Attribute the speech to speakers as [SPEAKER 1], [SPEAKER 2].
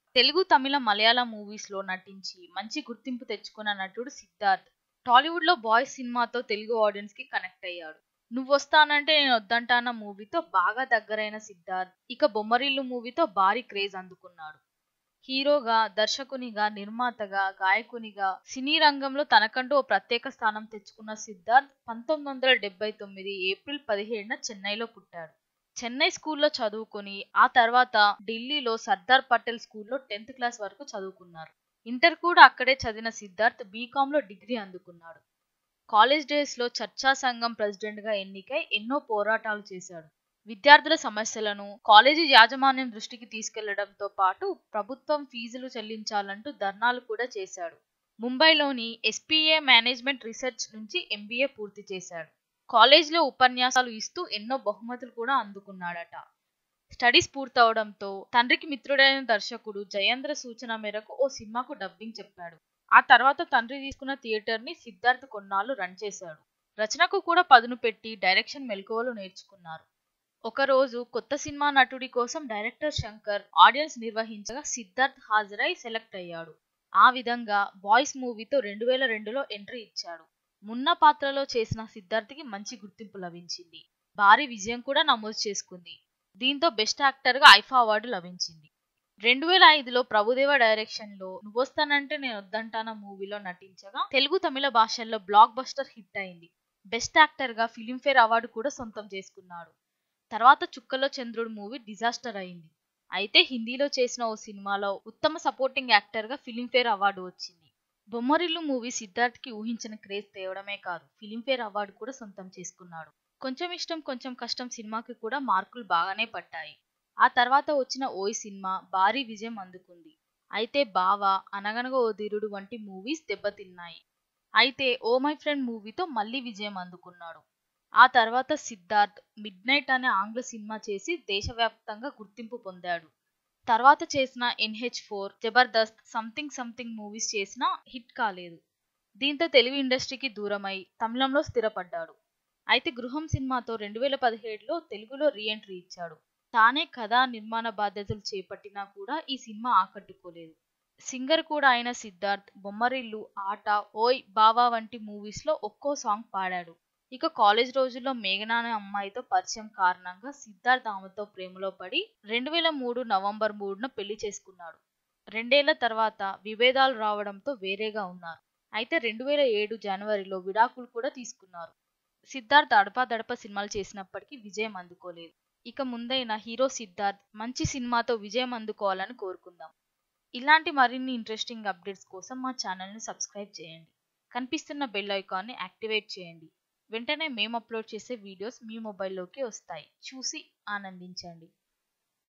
[SPEAKER 1] తెలుగు తమిళ Malayalam movies లో నటించి మంచి గుర్తింపు తెచ్చుకున్న నటుడు సిద్ధార్థ్ టాలీవుడ్ లో బాయ్స్ సినిమాతో తెలుగు ఆడియన్స్ కి కనెక్ట్ అయ్యాడు నువ్వు వస్తానంటే నేను వద్దంటాన మూవీతో బాగా దగ్గరైన సిద్ధార్థ్ ఇక బొమ్మరిల్లు మూవీతో భారీ క్రేజ్ అందుకున్నాడు హీరోగా దర్శకునిగా నిర్మాతగా గాయకునిగా సినీ రంగంలో తనకంటూ ఓ ప్రత్యేక స్థానం తెచ్చుకున్న సిద్ధార్థ్ పంతొమ్మిది వందల డెబ్బై తొమ్మిది ఏప్రిల్ పదిహేడున చెన్నైలో పుట్టాడు చెన్నై స్కూల్లో చదువుకొని ఆ తర్వాత ఢిల్లీలో సర్దార్ పటేల్ స్కూల్లో టెన్త్ క్లాస్ వరకు చదువుకున్నారు ఇంటర్ కూడా అక్కడే చదివిన సిద్ధార్థ్ బీకాంలో డిగ్రీ అందుకున్నాడు కాలేజ్ డేస్లో చర్చా సంఘం ప్రెసిడెంట్గా ఎన్నికై ఎన్నో పోరాటాలు చేశాడు విద్యార్థుల సమస్యలను కాలేజీ యాజమాన్యం దృష్టికి తీసుకెళ్లడంతో పాటు ప్రభుత్వం ఫీజులు చెల్లించాలంటూ ధర్నాలు కూడా చేశాడు ముంబైలోని ఎస్పీఏ మేనేజ్మెంట్ రీసెర్చ్ నుంచి ఎంబీఏ పూర్తి చేశాడు కాలేజ్లో ఉపన్యాసాలు ఇస్తూ ఎన్నో బహుమతులు కూడా అందుకున్నాడట స్టడీస్ పూర్తవడంతో తండ్రికి మిత్రుడైన దర్శకుడు జయేంద్ర సూచన మేరకు ఓ సినిమాకు డబ్బింగ్ చెప్పాడు ఆ తర్వాత తండ్రి తీసుకున్న థియేటర్ ని సిద్ధార్థ్ కొన్నాళ్ళు రన్ చేశాడు రచనకు కూడా పదును పెట్టి డైరెక్షన్ మెలకువలు నేర్చుకున్నారు ఒకరోజు కొత్త సినిమా నటుడి కోసం డైరెక్టర్ శంకర్ ఆడియన్స్ నిర్వహించగా సిద్ధార్థ్ హాజరై సెలెక్ట్ అయ్యాడు ఆ విధంగా బాయ్స్ మూవీతో రెండు వేల రెండులో ఎంట్రీ ఇచ్చాడు మున్న పాత్రలో చేసిన సిద్ధార్థ్కి మంచి గుర్తింపు లభించింది భారీ విజయం కూడా నమోదు చేసుకుంది దీంతో బెస్ట్ యాక్టర్గా ఐఫా అవార్డు లభించింది రెండు వేల ఐదులో ప్రభుదేవ డైరెక్షన్లో నువ్వొస్తానంటే నేను వద్దంటాన మూవీలో నటించగా తెలుగు తమిళ భాషల్లో బ్లాక్ బస్టర్ హిట్ అయింది బెస్ట్ యాక్టర్గా ఫిలింఫేర్ అవార్డు కూడా సొంతం చేసుకున్నాడు తర్వాత చుక్కలో చంద్రుడు మూవీ డిజాస్టర్ అయింది అయితే హిందీలో చేసిన ఓ సినిమాలో ఉత్తమ సపోర్టింగ్ యాక్టర్గా ఫిలింఫేర్ అవార్డు వచ్చింది బొమ్మరిల్లు మూవీ సిద్ధార్థ్కి ఊహించిన క్రేజ్ తేవడమే కాదు ఫిలింఫేర్ అవార్డు కూడా సొంతం చేసుకున్నాడు కొంచెం ఇష్టం కొంచెం కష్టం సినిమాకి కూడా మార్కులు బాగానే పట్టాయి ఆ తర్వాత వచ్చిన ఓయ్ సినిమా భారీ విజయం అందుకుంది అయితే బావ అనగనగా ఓ ధీరుడు వంటి మూవీస్ దెబ్బతిన్నాయి అయితే ఓ మై ఫ్రెండ్ మూవీతో మళ్ళీ విజయం అందుకున్నాడు ఆ తర్వాత సిద్ధార్థ్ మిడ్ నైట్ అనే ఆంగ్ల సినిమా చేసి దేశవ్యాప్తంగా గుర్తింపు పొందాడు తర్వాత చేసిన NH four Jabardasth something something movies చేసినా హిట్ కాలేదు దీంతో తెలుగు ఇండస్ట్రీకి దూరమై తమిళంలో స్థిరపడ్డాడు అయితే గృహం సినిమాతో రెండు వేల పదిహేడులో తెలుగులో రీఎంట్రీ ఇచ్చాడు తానే కథా నిర్మాణ బాధ్యతలు చేపట్టినా కూడా ఈ సినిమా ఆకట్టుకోలేదు సింగర్ కూడా అయిన సిద్ధార్థ్ బొమ్మరిల్లు ఆట ఓయ్ బావా వంటి మూవీస్లో ఒక్కో సాంగ్ పాడాడు ఇక కాలేజ్ రోజుల్లో మేఘనా అనే అమ్మాయితో పరిచయం కారణంగా సిద్ధార్థ్ ఆమెతో ప్రేమలో పడి రెండు వేల మూడు నవంబర్ మూడున పెళ్లి చేసుకున్నాడు రెండేళ్ల తర్వాత విభేదాలు రావడంతో వేరేగా ఉన్నారు అయితే రెండు వేల ఏడు జనవరిలో విడాకులు కూడా తీసుకున్నారు సిద్ధార్థ్ అడపాదడప సినిమాలు చేసినప్పటికీ విజయం అందుకోలేదు ఇక ముందైన హీరో సిద్ధార్థ్ మంచి సినిమాతో విజయం అందుకోవాలని కోరుకుందాం ఇలాంటి మరిన్ని ఇంట్రెస్టింగ్ అప్డేట్స్ కోసం మా ఛానల్ని సబ్స్క్రైబ్ చేయండి కనిపిస్తున్న బెల్ ఐకాన్ని యాక్టివేట్ చేయండి వెంటనే మేము అప్లోడ్ చేసే వీడియోస్ మీ మొబైల్లోకి వస్తాయి చూసి ఆనందించండి